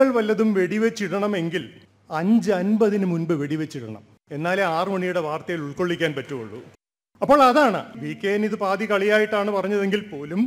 വല്ലതും വെടിവെച്ചിടണമെങ്കിൽ അഞ്ച് അൻപതിന് മുൻപ് വെടിവെച്ചിടണം എന്നാലേ ആറു മണിയുടെ വാർത്തയിൽ ഉൾക്കൊള്ളിക്കാൻ പറ്റുള്ളൂ അപ്പോൾ അതാണ് വി കെ എൻ ഇത് പാതി കളിയായിട്ടാണ് പറഞ്ഞതെങ്കിൽ പോലും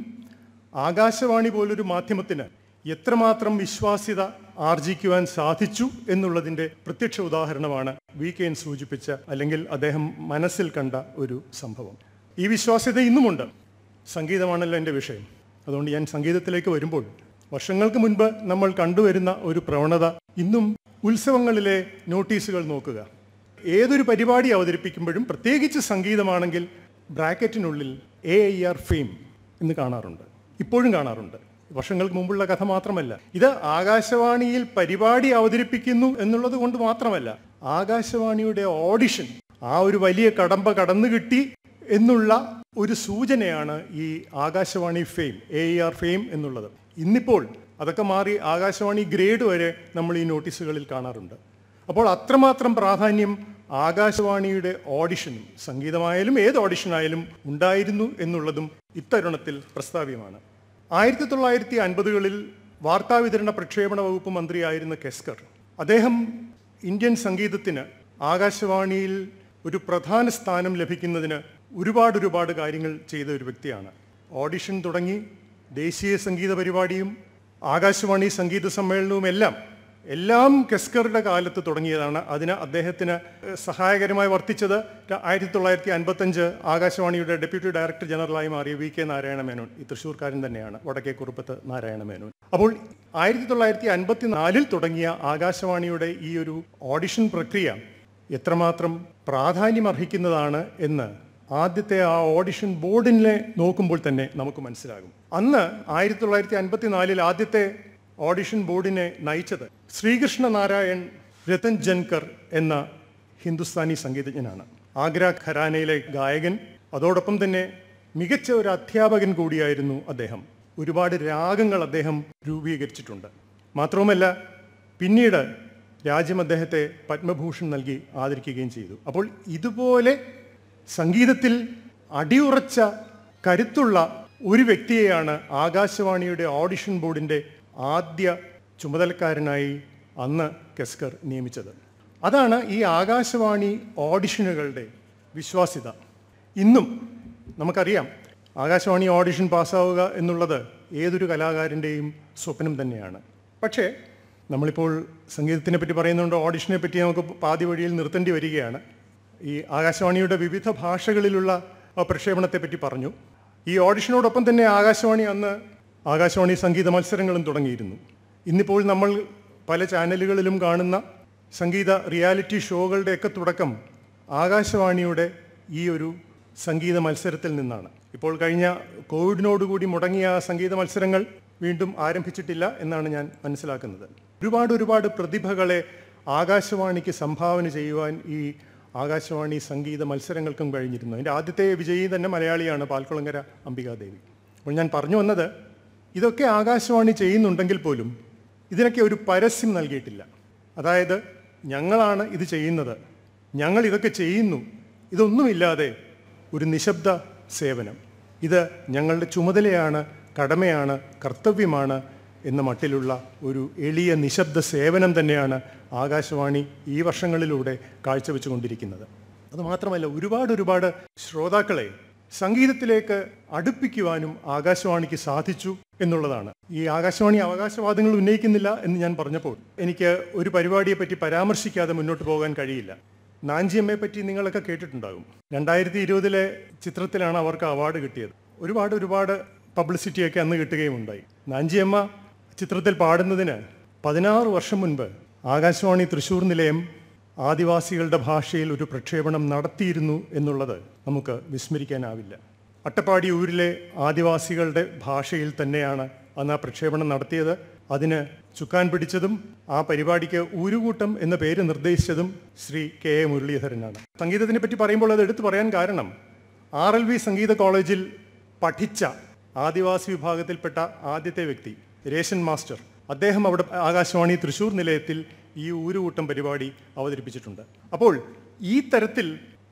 ആകാശവാണി പോലൊരു മാധ്യമത്തിന് എത്രമാത്രം വിശ്വാസ്യത ആർജിക്കുവാൻ സാധിച്ചു എന്നുള്ളതിൻ്റെ പ്രത്യക്ഷ ഉദാഹരണമാണ് വി കെ എൻ സൂചിപ്പിച്ച അല്ലെങ്കിൽ അദ്ദേഹം മനസ്സിൽ കണ്ട ഒരു സംഭവം ഈ വിശ്വാസ്യത ഇന്നുമുണ്ട് സംഗീതമാണല്ലോ എൻ്റെ വിഷയം അതുകൊണ്ട് ഞാൻ സംഗീതത്തിലേക്ക് വരുമ്പോൾ വർഷങ്ങൾക്ക് മുൻപ് നമ്മൾ കണ്ടുവരുന്ന ഒരു പ്രവണത ഇന്നും ഉത്സവങ്ങളിലെ നോട്ടീസുകൾ നോക്കുക ഏതൊരു പരിപാടി അവതരിപ്പിക്കുമ്പോഴും പ്രത്യേകിച്ച് സംഗീതമാണെങ്കിൽ ബ്രാക്കറ്റിനുള്ളിൽ എ ഐ ആർ ഫെയിം എന്ന് കാണാറുണ്ട് ഇപ്പോഴും കാണാറുണ്ട് വർഷങ്ങൾക്ക് മുമ്പുള്ള കഥ മാത്രമല്ല ഇത് ആകാശവാണിയിൽ പരിപാടി അവതരിപ്പിക്കുന്നു എന്നുള്ളത് കൊണ്ട് മാത്രമല്ല ആകാശവാണിയുടെ ഓഡിഷൻ ആ ഒരു വലിയ കടമ്പ കടന്നു കിട്ടി എന്നുള്ള ഒരു സൂചനയാണ് ഈ Akashvani fame A R fame എന്നുള്ളത് ഇന്നിപ്പോൾ അതൊക്കെ മാറി ആകാശവാണി ഗ്രേഡ് വരെ നമ്മൾ ഈ നോട്ടീസുകളിൽ കാണാറുണ്ട് അപ്പോൾ അത്രമാത്രം പ്രാധാന്യം ആകാശവാണിയുടെ ഓഡിഷനും സംഗീതമായാലും ഏത് ഓഡിഷനായാലും ഉണ്ടായിരുന്നു എന്നുള്ളതും ഇത്തരുണത്തിൽ പ്രസ്താവ്യമാണ് ആയിരത്തി തൊള്ളായിരത്തി അൻപതുകളിൽ വാർത്താവിതരണ പ്രക്ഷേപണ വകുപ്പ് മന്ത്രിയായിരുന്ന കെസ്കർ അദ്ദേഹം ഇന്ത്യൻ സംഗീതത്തിന് ആകാശവാണിയിൽ ഒരു പ്രധാന സ്ഥാനം ലഭിക്കുന്നതിന് ഒരുപാട് ഒരുപാട് കാര്യങ്ങൾ ചെയ്ത ഒരു വ്യക്തിയാണ് ഓഡിഷൻ തുടങ്ങി ദേശീയ സംഗീത പരിപാടിയും ആകാശവാണി സംഗീത സമ്മേളനവും എല്ലാം എല്ലാം കെസ്കറുടെ കാലത്ത് തുടങ്ങിയതാണ് അതിന് അദ്ദേഹത്തിന് സഹായകരമായി വർത്തിച്ചത് ആയിരത്തി തൊള്ളായിരത്തി അൻപത്തഞ്ച് ആകാശവാണിയുടെ ഡെപ്യൂട്ടി ഡയറക്ടർ ജനറലായി മാറിയ വി കെ നാരായണ മേനോൻ ഈ തൃശ്ശൂർക്കാരൻ തന്നെയാണ് വടക്കേ കുറുപ്പത്ത് നാരായണ മേനോൻ അപ്പോൾ ആയിരത്തി തൊള്ളായിരത്തി അൻപത്തി നാലിൽ തുടങ്ങിയ ആകാശവാണിയുടെ ഈ ഒരു ഓഡിഷൻ പ്രക്രിയ എത്രമാത്രം പ്രാധാന്യമർഹിക്കുന്നതാണ് എന്ന് ആദ്യത്തെ ആ ഓഡിഷൻ ബോർഡിനെ നോക്കുമ്പോൾ തന്നെ നമുക്ക് മനസ്സിലാകും അന്ന് ആയിരത്തി തൊള്ളായിരത്തി അൻപത്തി നാലിൽ ആദ്യത്തെ ഓഡിഷൻ ബോർഡിനെ നയിച്ചത് ശ്രീകൃഷ്ണ നാരായൺ രതൻ ജൻകർ എന്ന ഹിന്ദുസ്ഥാനി സംഗീതജ്ഞനാണ് ആഗ്ര ഖരാനയിലെ ഗായകൻ അതോടൊപ്പം തന്നെ മികച്ച ഒരു അധ്യാപകൻ കൂടിയായിരുന്നു അദ്ദേഹം ഒരുപാട് രാഗങ്ങൾ അദ്ദേഹം രൂപീകരിച്ചിട്ടുണ്ട് മാത്രവുമല്ല പിന്നീട് രാജ്യം അദ്ദേഹത്തെ പത്മഭൂഷൺ നൽകി ആദരിക്കുകയും ചെയ്തു അപ്പോൾ ഇതുപോലെ സംഗീതത്തിൽ അടിയുറച്ച കരുത്തുള്ള ഒരു വ്യക്തിയെയാണ് ആകാശവാണിയുടെ ഓഡിഷൻ ബോർഡിൻ്റെ ആദ്യ ചുമതലക്കാരനായി അന്ന് കെസ്കർ നിയമിച്ചത് അതാണ് ഈ ആകാശവാണി ഓഡിഷനുകളുടെ വിശ്വാസ്യത ഇന്നും നമുക്കറിയാം ആകാശവാണി ഓഡിഷൻ പാസ്സാവുക എന്നുള്ളത് ഏതൊരു കലാകാരൻ്റെയും സ്വപ്നം തന്നെയാണ് പക്ഷേ നമ്മളിപ്പോൾ സംഗീതത്തിനെ പറ്റി പറയുന്നതുകൊണ്ട് ഓഡിഷനെ പറ്റി നമുക്ക് പാതി വഴിയിൽ നിർത്തേണ്ടി വരികയാണ് ഈ ആകാശവാണിയുടെ വിവിധ ഭാഷകളിലുള്ള ആ പ്രക്ഷേപണത്തെ പറ്റി പറഞ്ഞു ഈ ഓഡിഷനോടൊപ്പം തന്നെ ആകാശവാണി അന്ന് ആകാശവാണി സംഗീത മത്സരങ്ങളും തുടങ്ങിയിരുന്നു ഇന്നിപ്പോൾ നമ്മൾ പല ചാനലുകളിലും കാണുന്ന സംഗീത റിയാലിറ്റി ഷോകളുടെയൊക്കെ തുടക്കം ആകാശവാണിയുടെ ഈ ഒരു സംഗീത മത്സരത്തിൽ നിന്നാണ് ഇപ്പോൾ കഴിഞ്ഞ കോവിഡിനോടുകൂടി മുടങ്ങിയ ആ സംഗീത മത്സരങ്ങൾ വീണ്ടും ആരംഭിച്ചിട്ടില്ല എന്നാണ് ഞാൻ മനസ്സിലാക്കുന്നത് ഒരുപാട് ഒരുപാട് പ്രതിഭകളെ ആകാശവാണിക്ക് സംഭാവന ചെയ്യുവാൻ ഈ ആകാശവാണി സംഗീത മത്സരങ്ങൾക്കും കഴിഞ്ഞിരുന്നു അതിൻ്റെ ആദ്യത്തെ വിജയി തന്നെ മലയാളിയാണ് പാൽക്കുളങ്ങര അംബികാദേവി അപ്പോൾ ഞാൻ പറഞ്ഞു വന്നത് ഇതൊക്കെ ആകാശവാണി ചെയ്യുന്നുണ്ടെങ്കിൽ പോലും ഇതിനൊക്കെ ഒരു പരസ്യം നൽകിയിട്ടില്ല അതായത് ഞങ്ങളാണ് ഇത് ചെയ്യുന്നത് ഞങ്ങൾ ഇതൊക്കെ ചെയ്യുന്നു ഇതൊന്നുമില്ലാതെ ഒരു നിശബ്ദ സേവനം ഇത് ഞങ്ങളുടെ ചുമതലയാണ് കടമയാണ് കർത്തവ്യമാണ് എന്ന മട്ടിലുള്ള ഒരു എളിയ നിശബ്ദ സേവനം തന്നെയാണ് ആകാശവാണി ഈ വർഷങ്ങളിലൂടെ കാഴ്ചവെച്ചുകൊണ്ടിരിക്കുന്നത് അതുമാത്രമല്ല ഒരുപാട് ഒരുപാട് ശ്രോതാക്കളെ സംഗീതത്തിലേക്ക് അടുപ്പിക്കുവാനും ആകാശവാണിക്ക് സാധിച്ചു എന്നുള്ളതാണ് ഈ ആകാശവാണി അവകാശവാദങ്ങൾ ഉന്നയിക്കുന്നില്ല എന്ന് ഞാൻ പറഞ്ഞപ്പോൾ എനിക്ക് ഒരു പരിപാടിയെ പറ്റി പരാമർശിക്കാതെ മുന്നോട്ട് പോകാൻ കഴിയില്ല നാഞ്ചിയമ്മയെ പറ്റി നിങ്ങളൊക്കെ കേട്ടിട്ടുണ്ടാകും രണ്ടായിരത്തി ഇരുപതിലെ ചിത്രത്തിലാണ് അവർക്ക് അവാർഡ് കിട്ടിയത് ഒരുപാട് ഒരുപാട് പബ്ലിസിറ്റിയൊക്കെ അന്ന് കിട്ടുകയും ഉണ്ടായി നാഞ്ചിയമ്മ ചിത്രത്തിൽ പാടുന്നതിന് പതിനാറ് വർഷം മുൻപ് ആകാശവാണി തൃശ്ശൂർ നിലയം ആദിവാസികളുടെ ഭാഷയിൽ ഒരു പ്രക്ഷേപണം നടത്തിയിരുന്നു എന്നുള്ളത് നമുക്ക് വിസ്മരിക്കാനാവില്ല അട്ടപ്പാടി ഊരിലെ ആദിവാസികളുടെ ഭാഷയിൽ തന്നെയാണ് അന്ന് ആ പ്രക്ഷേപണം നടത്തിയത് അതിന് ചുക്കാൻ പിടിച്ചതും ആ പരിപാടിക്ക് ഊരുകൂട്ടം എന്ന പേര് നിർദ്ദേശിച്ചതും ശ്രീ കെ എ മുരളീധരനാണ് സംഗീതത്തിനെ പറ്റി പറയുമ്പോൾ അത് എടുത്തു പറയാൻ കാരണം ആർ എൽ വി സംഗീത കോളേജിൽ പഠിച്ച ആദിവാസി വിഭാഗത്തിൽപ്പെട്ട ആദ്യത്തെ വ്യക്തി രേഷൻ മാസ്റ്റർ അദ്ദേഹം അവിടെ ആകാശവാണി തൃശ്ശൂർ നിലയത്തിൽ ഈ ഊരുകൂട്ടം പരിപാടി അവതരിപ്പിച്ചിട്ടുണ്ട് അപ്പോൾ ഈ തരത്തിൽ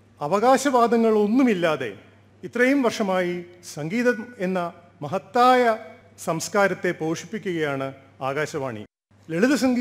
അവകാശവാദങ്ങളൊന്നുമില്ലാതെ ഇത്രയും വർഷമായി സംഗീതം എന്ന മഹത്തായ സംസ്കാരത്തെ പോഷിപ്പിക്കുകയാണ് ആകാശവാണി ലളിത സംഗീത